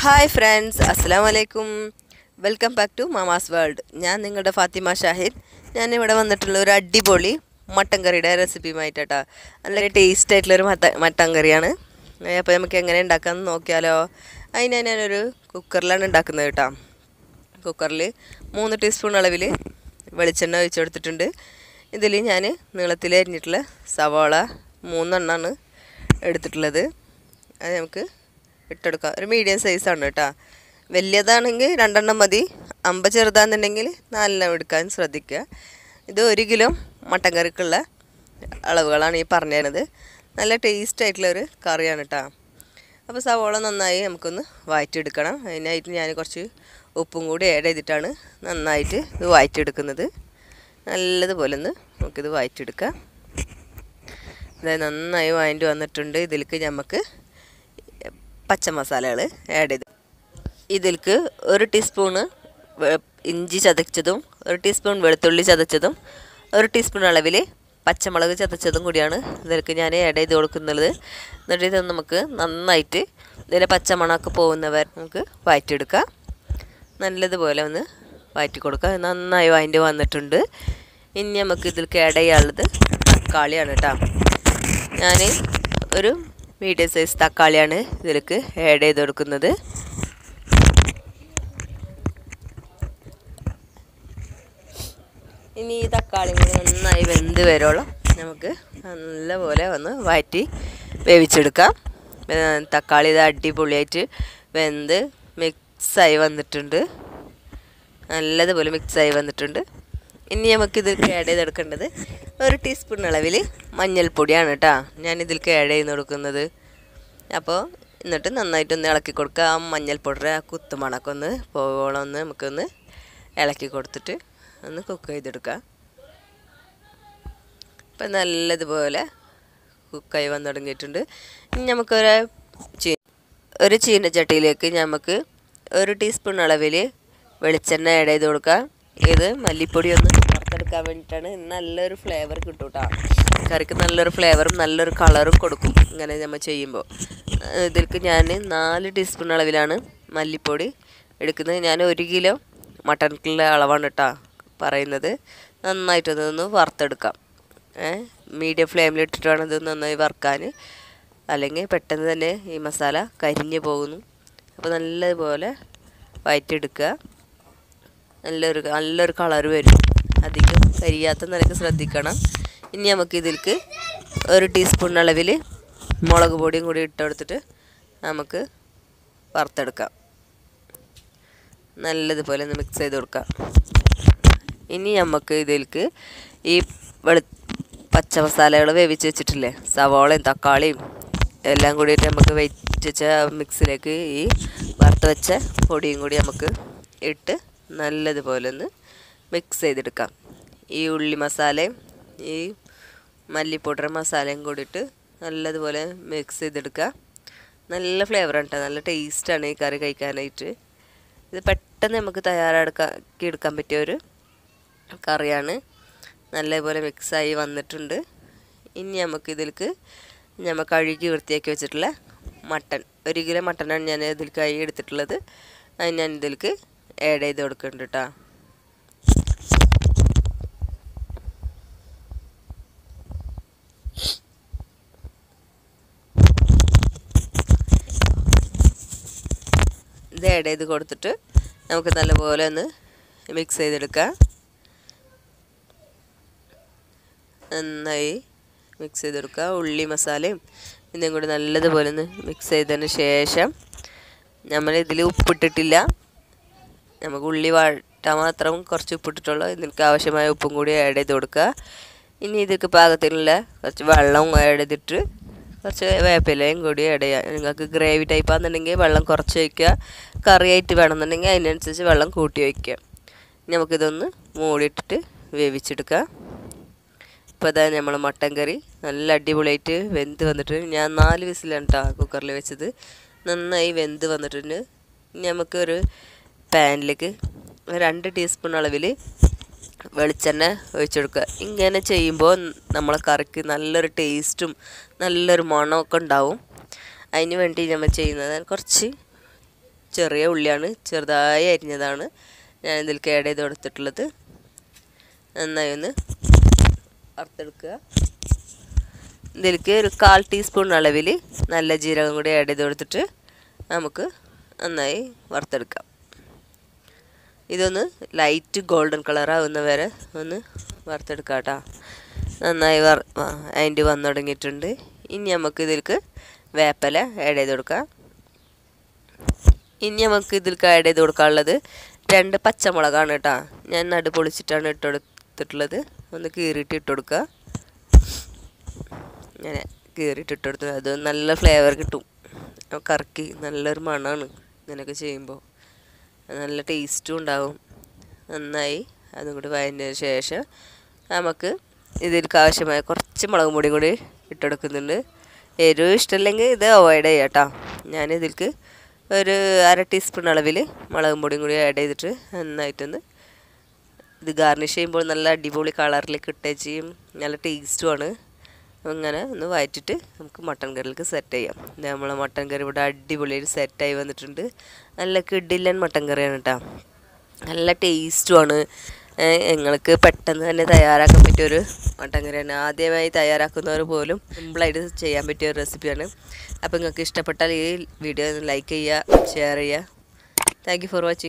hi friends അസ്സാം വലൈക്കും welcome back to mama's world ഞാൻ നിങ്ങളുടെ ഫാത്തിമ ഷാഹിദ് ഞാൻ ഇവിടെ വന്നിട്ടുള്ള ഒരു അടിപൊളി മട്ടൻ കറിയുടെ റെസിപ്പിയുമായിട്ടാ നല്ല ടേസ്റ്റ് ആയിട്ടുള്ളൊരു മട്ട മട്ടൻ കറിയാണ് അപ്പോൾ നമുക്ക് എങ്ങനെ ഉണ്ടാക്കാമെന്ന് നോക്കിയാലോ അതിന് ഞാനൊരു കുക്കറിലാണ് ഉണ്ടാക്കുന്നത് കേട്ടോ കുക്കറിൽ മൂന്ന് ടീസ്പൂൺ അളവിൽ വെളിച്ചെണ്ണ ഒഴിച്ച് കൊടുത്തിട്ടുണ്ട് ഇതിൽ ഞാൻ നീളത്തിൽ അരിഞ്ഞിട്ടുള്ള സവാള മൂന്നെണ്ണമാണ് എടുത്തിട്ടുള്ളത് അത് നമുക്ക് ഇട്ടെടുക്കാം ഒരു മീഡിയം സൈസാണ് കേട്ടോ വലിയതാണെങ്കിൽ രണ്ടെണ്ണം മതി അമ്പ ചെറുതാണെന്നുണ്ടെങ്കിൽ നാലെണ്ണം എടുക്കാൻ ശ്രദ്ധിക്കുക ഇത് ഒരു കിലോ മട്ടൻ കറിക്കുള്ള അളവുകളാണ് ഈ പറഞ്ഞു തരുന്നത് നല്ല ടേസ്റ്റ് ആയിട്ടുള്ള ഒരു കറിയാണ് കേട്ടോ അപ്പോൾ സവോള നന്നായി നമുക്കൊന്ന് വഴറ്റിയെടുക്കണം അതിനായിട്ട് ഞാൻ കുറച്ച് ഉപ്പും കൂടി ആഡ് ചെയ്തിട്ടാണ് നന്നായിട്ട് ഇത് വഴറ്റിയെടുക്കുന്നത് നല്ലതുപോലെ ഒന്ന് നമുക്കിത് വഴറ്റിയെടുക്കാം അതായത് നന്നായി വഴറ്റി വന്നിട്ടുണ്ട് ഇതിലേക്ക് നമുക്ക് പച്ചമസാലകൾ ആഡ് ചെയ്ത് ഇതിലേക്ക് ഒരു ടീസ്പൂണ് ഇഞ്ചി ചതച്ചതും ഒരു ടീസ്പൂൺ വെളുത്തുള്ളി ചതച്ചതും ഒരു ടീസ്പൂൺ അളവിൽ പച്ചമുളക് ചതച്ചതും കൂടിയാണ് ഇതിലേക്ക് ഞാൻ ആഡ് ചെയ്ത് കൊടുക്കുന്നത് എന്നിട്ട് ഇത് നമുക്ക് നന്നായിട്ട് ഇതിൻ്റെ പച്ചമണമൊക്കെ പോകുന്നവർ നമുക്ക് വഴറ്റിയെടുക്കാം നല്ലതുപോലെ ഒന്ന് വഴറ്റി കൊടുക്കുക നന്നായി വഴറ്റി വന്നിട്ടുണ്ട് ഇനി നമുക്ക് ഇതിലേക്ക് ആഡ് ചെയ്യാനുള്ളത് തക്കാളിയാണ് കേട്ടോ ഞാൻ ഒരു മീഡിയം സൈസ് തക്കാളിയാണ് ഇതിലേക്ക് ആഡ് ചെയ്ത് കൊടുക്കുന്നത് ഇനി ഈ തക്കാളി കൂടി നന്നായി വെന്ത് വരുവോളം നമുക്ക് നല്ലപോലെ ഒന്ന് വഴറ്റി വേവിച്ചെടുക്കാം തക്കാളി ഇത് അടിപൊളിയായിട്ട് വെന്ത് മിക്സായി വന്നിട്ടുണ്ട് നല്ലതുപോലെ മിക്സായി വന്നിട്ടുണ്ട് ഇനി നമുക്ക് ഇതിൽ ആഡ് ചെയ്തെടുക്കേണ്ടത് ഒരു ടീസ്പൂൺ അളവിൽ മഞ്ഞൾപ്പൊടിയാണ് കേട്ടോ ഞാൻ ഇതിലേക്ക് ആഡ് ചെയ്ത് കൊടുക്കുന്നത് അപ്പോൾ എന്നിട്ട് നന്നായിട്ടൊന്ന് ഇളക്കി കൊടുക്കുക ആ മഞ്ഞൾപ്പൊടിയുടെ ആ കുത്തുമണക്കം ഒന്ന് പോകോളം ഒന്ന് നമുക്കൊന്ന് ഇളക്കി കൊടുത്തിട്ട് ഒന്ന് കുക്ക് ചെയ്തെടുക്കുക അപ്പം നല്ലതുപോലെ കുക്കായി വന്നു തുടങ്ങിയിട്ടുണ്ട് ഇനി നമുക്കൊരു ചീ ഒരു ചീനച്ചട്ടിയിലേക്ക് നമുക്ക് ഒരു ടീസ്പൂൺ അളവിൽ വെളിച്ചെണ്ണ ആഡ് ചെയ്ത് കൊടുക്കാം ഇത് മല്ലിപ്പൊടി ഒന്ന് വറുത്തെടുക്കാൻ വേണ്ടിയിട്ടാണ് നല്ലൊരു ഫ്ലേവർ കിട്ടും കേട്ടോ കറിക്ക് നല്ലൊരു ഫ്ലേവറും നല്ലൊരു കളറും കൊടുക്കും ഇങ്ങനെ നമ്മൾ ചെയ്യുമ്പോൾ ഇതിലേക്ക് ഞാൻ നാല് ടീസ്പൂൺ അളവിലാണ് മല്ലിപ്പൊടി എടുക്കുന്നത് ഞാൻ ഒരു കിലോ മട്ടണിലുള്ള അളവാണ് കേട്ടോ പറയുന്നത് നന്നായിട്ടൊന്ന് വറുത്തെടുക്കാം മീഡിയം ഫ്ലെയിമിൽ ഇട്ടിട്ട് വേണം ഇത് നന്നായി വറുക്കാൻ അല്ലെങ്കിൽ പെട്ടെന്ന് തന്നെ ഈ മസാല കരിഞ്ഞു പോകുന്നു അപ്പോൾ നല്ലതുപോലെ വയറ്റെടുക്കുക നല്ലൊരു നല്ലൊരു കളർ വരും അധികം കരിയാത്ത നിലക്ക് ശ്രദ്ധിക്കണം ഇനി നമുക്ക് ഇതിലേക്ക് ഒരു ടീസ്പൂൺ അളവിൽ മുളക് പൊടിയും കൂടി ഇട്ടെടുത്തിട്ട് നമുക്ക് വറുത്തെടുക്കാം നല്ലതുപോലെ ഒന്ന് മിക്സ് ചെയ്ത് കൊടുക്കാം ഇനി നമുക്ക് ഇതിലേക്ക് ഈ വെളു പച്ച മസാലകൾ വേവിച്ച് വെച്ചിട്ടില്ലേ സവാളയും തക്കാളിയും എല്ലാം കൂടിയിട്ട് നമുക്ക് വെച്ച് വെച്ച മിക്സിലേക്ക് ഈ വറുത്ത് വെച്ച പൊടിയും കൂടി നമുക്ക് ഇട്ട് നല്ലതുപോലെ ഒന്ന് മിക്സ് ചെയ്തെടുക്കാം ഈ ഉള്ളി മസാലയും ഈ മല്ലിപ്പൗഡർ മസാലയും കൂടിയിട്ട് നല്ലതുപോലെ മിക്സ് ചെയ്തെടുക്കുക നല്ല ഫ്ലേവറാണ് കേട്ടോ നല്ല ടേസ്റ്റാണ് ഈ കറി കഴിക്കാനായിട്ട് ഇത് പെട്ടെന്ന് നമുക്ക് തയ്യാറാക്കി എടുക്കാൻ പറ്റിയ ഒരു കറിയാണ് നല്ലപോലെ മിക്സായി വന്നിട്ടുണ്ട് ഇനി നമുക്ക് ഇതിലേക്ക് നമ്മൾ കഴുകി വൃത്തിയാക്കി വെച്ചിട്ടുള്ള മട്ടൺ ഒരു കിലോ മട്ടനാണ് ഞാൻ ഇതിലേക്കായി എടുത്തിട്ടുള്ളത് അത് ഞാൻ ഇതിലേക്ക് ആഡ് ചെയ്ത് കൊടുക്കുന്നുണ്ട് കേട്ടോ ഇത് ആഡ് ചെയ്ത് കൊടുത്തിട്ട് നമുക്ക് നല്ലപോലെ ഒന്ന് മിക്സ് ചെയ്തെടുക്കാം നന്നായി മിക്സ് ചെയ്തെടുക്കുക ഉള്ളി മസാലയും ഇതും കൂടി നല്ലതുപോലെ ഒന്ന് മിക്സ് ചെയ്തതിന് ശേഷം നമ്മൾ ഇതിൽ ഉപ്പിട്ടിട്ടില്ല നമുക്ക് ഉള്ളി വാട്ടാൻ മാത്രം കുറച്ച് ഉപ്പിട്ടിട്ടുള്ളൂ ഇതിലേക്ക് ആവശ്യമായ ഉപ്പും കൂടി ആഡ് ചെയ്ത് കൊടുക്കുക ഇനി ഇതിലേക്ക് പാകത്തിനുള്ള കുറച്ച് വെള്ളം ആഡ് ചെയ്തിട്ട് കുറച്ച് വേപ്പിലയും കൂടി ആഡ് ചെയ്യുക നിങ്ങൾക്ക് ഗ്രേവി ടൈപ്പ് ആണെന്നുണ്ടെങ്കിൽ വെള്ളം കുറച്ച് വയ്ക്കുക കറിയായിട്ട് വേണമെന്നുണ്ടെങ്കിൽ അതിനനുസരിച്ച് വെള്ളം കൂട്ടി വയ്ക്കുക നമുക്കിതൊന്ന് മൂടിയിട്ടിട്ട് വേവിച്ചെടുക്കുക ഇപ്പോൾ അതായത് നമ്മൾ മട്ടൻ കറി നല്ല അടിപൊളിയായിട്ട് വെന്ത് വന്നിട്ടുണ്ട് ഞാൻ നാല് വിസിലാണ് കേട്ടോ കുക്കറിൽ വെച്ചത് നന്നായി വെന്ത് വന്നിട്ടുണ്ട് നമുക്കൊരു പാനിലേക്ക് രണ്ട് ടീസ്പൂൺ അളവിൽ വെളിച്ചെണ്ണ ഒഴിച്ചു കൊടുക്കുക ഇങ്ങനെ ചെയ്യുമ്പോൾ നമ്മളെ കറിക്ക് നല്ലൊരു ടേസ്റ്റും നല്ലൊരു മണമൊക്കെ ഉണ്ടാവും അതിന് വേണ്ടി നമ്മൾ ചെയ്യുന്നത് കുറച്ച് ചെറിയ ഉള്ളിയാണ് ചെറുതായി അരിഞ്ഞതാണ് ഞാൻ ഇതിലേക്ക് ആഡ് ചെയ്ത് കൊടുത്തിട്ടുള്ളത് നന്നായി ഒന്ന് വറുത്തെടുക്കുക ഇതിലേക്ക് ഒരു കാൽ ടീസ്പൂൺ അളവിൽ നല്ല ജീരകം കൂടി ആഡ് ചെയ്ത് കൊടുത്തിട്ട് നമുക്ക് നന്നായി വറുത്തെടുക്കാം ഇതൊന്ന് ലൈറ്റ് ഗോൾഡൻ കളർ ആവുന്ന വരെ ഒന്ന് വറുത്തെടുക്കാം കേട്ടോ നന്നായി വർ അതിൻ്റെ വന്നു തുടങ്ങിയിട്ടുണ്ട് ഇനി നമുക്ക് ഇതിലേക്ക് വേപ്പല ആഡ് ചെയ്ത് കൊടുക്കാം ഇനി നമുക്ക് ഇതിലേക്ക് ആഡ് ചെയ്ത് കൊടുക്കാനുള്ളത് രണ്ട് പച്ചമുളകാണ് കേട്ടോ ഞാൻ നടു പൊളിച്ചിട്ടാണ് ഇട്ട് കൊടുത്തിട്ടുള്ളത് ഒന്ന് കീറിയിട്ട് ഇട്ട് കൊടുക്കുക ഇങ്ങനെ കീറിയിട്ട് ഇട്ട് കൊടുത്തു അത് നല്ല ഫ്ലേവർ കിട്ടും കറക്കി നല്ലൊരു മണമാണ് ഇങ്ങനെയൊക്കെ ചെയ്യുമ്പോൾ നല്ല ടേസ്റ്റും ഉണ്ടാവും നന്നായി അതും കൂടി വഴഞ്ഞതിന് ശേഷം നമുക്ക് ഇതിലേക്ക് ആവശ്യമായ കുറച്ച് മുളക് പൊടിയും കൂടി ഇട്ടെടുക്കുന്നുണ്ട് എരിവ് ഇഷ്ടമില്ലെങ്കിൽ ഇത് അവോയ്ഡ് ചെയ്യാം കേട്ടോ ഞാൻ ഇതിലേക്ക് ഒരു അര ടീസ്പൂൺ അളവിൽ മുളക് പൊടിയും കൂടി ആഡ് ചെയ്തിട്ട് നന്നായിട്ടൊന്ന് ഇത് ഗാർണിഷ് ചെയ്യുമ്പോൾ നല്ല അടിപൊളി കളറിലേക്ക് ഇട്ടേ ചെയ്യും നല്ല ടേസ്റ്റുമാണ് അങ്ങനെ ഒന്ന് വഴറ്റിട്ട് നമുക്ക് മട്ടൻ കറിയിലേക്ക് സെറ്റ് ചെയ്യാം ഇത് നമ്മളെ മട്ടൻ കറി ഇവിടെ അടിപൊളിയായിട്ട് സെറ്റായി വന്നിട്ടുണ്ട് നല്ല കിഡില്ലൻ മട്ടൻ കറിയാണ് കേട്ടോ നല്ല ടേസ്റ്റുമാണ് നിങ്ങൾക്ക് പെട്ടെന്ന് തന്നെ തയ്യാറാക്കാൻ പറ്റിയ ഒരു മട്ടൻ കറിയാണ് ആദ്യമായി തയ്യാറാക്കുന്നവർ പോലും സിമ്പിളായിട്ട് ചെയ്യാൻ പറ്റിയ ഒരു റെസിപ്പിയാണ് അപ്പോൾ നിങ്ങൾക്ക് ഇഷ്ടപ്പെട്ടാൽ ഈ വീഡിയോ ലൈക്ക് ചെയ്യുക ഷെയർ ചെയ്യുക താങ്ക് യു ഫോർ വാച്ചിങ്